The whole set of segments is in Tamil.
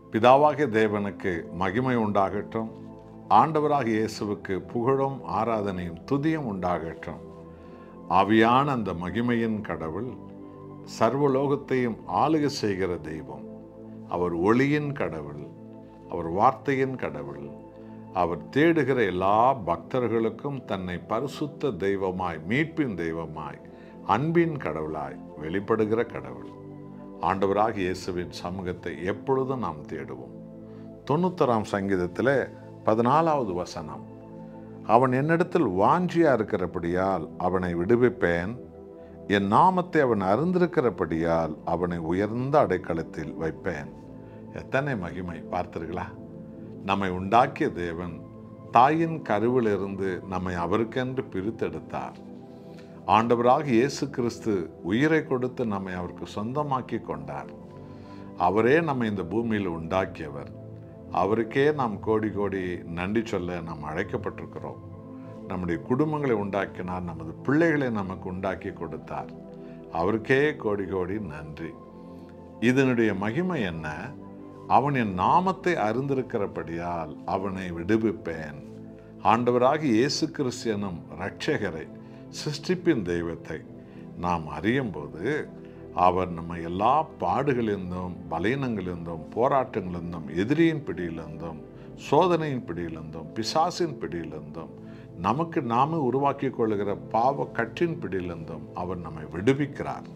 பிதாவாகிய தேவனுக்கு மகிமை உண்டாகட்டும் ஆண்டவராக இயேசுவுக்கு புகழும் ஆராதனையும் துதியும் உண்டாகட்டும் ஆவியான அந்த மகிமையின் கடவுள் சர்வலோகத்தையும் ஆளுகை செய்கிற தெய்வம் அவர் ஒளியின் கடவுள் அவர் வார்த்தையின் கடவுள் அவர் தேடுகிற எல்லா பக்தர்களுக்கும் தன்னை பரிசுத்த தெய்வமாய் மீட்பின் தெய்வமாய் அன்பின் கடவுளாய் வெளிப்படுகிற கடவுள் ஆண்டவராக இயேசுவின் சமூகத்தை எப்பொழுதும் நாம் தேடுவோம் தொண்ணூத்தராம் சங்கீதத்தில் பதினாலாவது வசனம் அவன் என்னிடத்தில் வாஞ்சியா இருக்கிறபடியால் அவனை விடுவிப்பேன் என் நாமத்தை அவன் அறிந்திருக்கிறபடியால் அவனை உயர்ந்த அடைக்கலத்தில் வைப்பேன் எத்தனை மகிமை பார்த்தீர்களா நம்மை உண்டாக்கிய தேவன் தாயின் கருவிலிருந்து நம்மை அவருக்கென்று பிரித்தெடுத்தார் ஆண்டவராக இயேசு கிறிஸ்து உயிரை கொடுத்து நம்மை அவருக்கு சொந்தமாக்கி கொண்டார் அவரே நம்மை இந்த பூமியில் உண்டாக்கியவர் அவருக்கே நாம் கோடி கோடி நன்றி சொல்ல நாம் அழைக்கப்பட்டிருக்கிறோம் நம்முடைய குடும்பங்களை உண்டாக்கினார் நமது பிள்ளைகளை நமக்கு உண்டாக்கி கொடுத்தார் அவருக்கே கோடி கோடி நன்றி இதனுடைய மகிமை என்ன அவன் என் நாமத்தை அறிந்திருக்கிறபடியால் அவனை விடுவிப்பேன் ஆண்டவராக இயேசு கிறிஸ்து எனும் இரட்சகரை சிருஷ்டிப்பின் தெய்வத்தை நாம் அறியும் போது அவர் நம்ம எல்லா பாடுகளிலிருந்தும் பலீனங்களிலிருந்தும் போராட்டங்களிலிருந்தும் எதிரியின் பிடியிலிருந்தும் சோதனையின் பிடியிலிருந்தும் பிசாசின் பிடியிலிருந்தும் நமக்கு நாம உருவாக்கி கொள்ளுகிற பாவ கற்றின் பிடியிலிருந்தும் அவர் நம்மை விடுவிக்கிறார்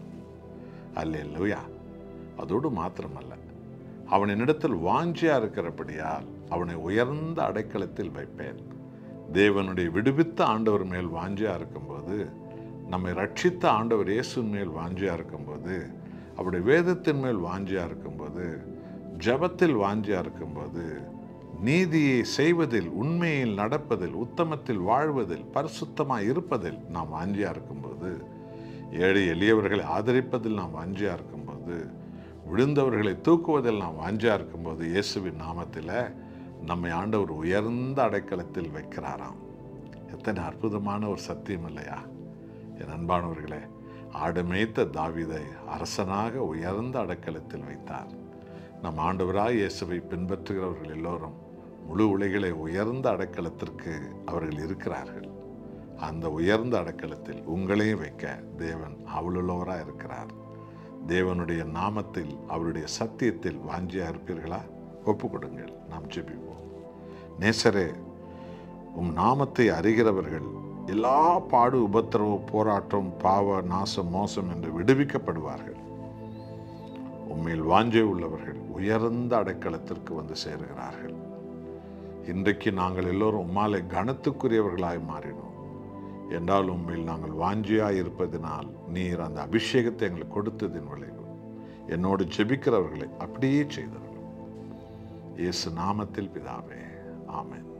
அல்லேலூயா அதோடு மாத்திரமல்ல அவன் என்னிடத்தில் வாஞ்சியா இருக்கிறபடியால் அவனை உயர்ந்த அடைக்கலத்தில் வைப்பேன் தேவனுடைய விடுவித்த ஆண்டவர் மேல் வாஞ்சியா இருக்கும்போது நம்மை ரட்சித்த ஆண்டவர் இயேசுவின் மேல் வாஞ்சியா இருக்கும்போது அவருடைய வேதத்தின் மேல் வாஞ்சியா இருக்கும்போது ஜபத்தில் வாஞ்சியா இருக்கும்போது நீதியை செய்வதில் உண்மையில் நடப்பதில் உத்தமத்தில் வாழ்வதில் பரிசுத்தமாக இருப்பதில் நாம் வாஞ்சியா இருக்கும்போது ஏழை எளியவர்களை ஆதரிப்பதில் நாம் வாஞ்சியா இருக்கும்போது விழுந்தவர்களை தூக்குவதில் நாம் வாஞ்சியா இருக்கும்போது இயேசுவின் நாமத்தில் நம்மை ஆண்டவர் உயர்ந்த அடைக்கலத்தில் வைக்கிறாராம் எத்தனை அற்புதமான ஒரு சத்தியம் இல்லையா என் அன்பானவர்களே ஆடு மேய்த்த தாவிதை அரசனாக உயர்ந்த அடைக்கலத்தில் வைத்தார் நம் ஆண்டவராய் இயேசுவை பின்பற்றுகிறவர்கள் எல்லோரும் முழு உலகிலே உயர்ந்த அடைக்கலத்திற்கு அவர்கள் இருக்கிறார்கள் அந்த உயர்ந்த அடைக்கலத்தில் உங்களையும் வைக்க தேவன் அவளுள்ளவராக இருக்கிறார் தேவனுடைய நாமத்தில் அவருடைய சத்தியத்தில் வாஞ்சியா இருப்பீர்களா ஒப்பு கொடுங்கள் நாம் ஜெபிப்போம் நேசரே உம் நாமத்தை அறிகிறவர்கள் எல்லா பாடு உபத்திரவு போராட்டம் பாவ நாசம் மோசம் என்று விடுவிக்கப்படுவார்கள் உண்மையில் வாஞ்சை உள்ளவர்கள் உயர்ந்த அடைக்கலத்திற்கு வந்து சேருகிறார்கள் இன்றைக்கு நாங்கள் எல்லோரும் உம்மாலை கனத்துக்குரியவர்களாய் மாறினோம் என்றால் உண்மையில் நாங்கள் வாஞ்சியாய் இருப்பதினால் நீர் அந்த அபிஷேகத்தை எங்களுக்கு கொடுத்ததின் விளைவு என்னோடு ஜெபிக்கிறவர்களை அப்படியே செய்தார்கள் இயேசு நாமத்தில் பிதாவே ஆமென்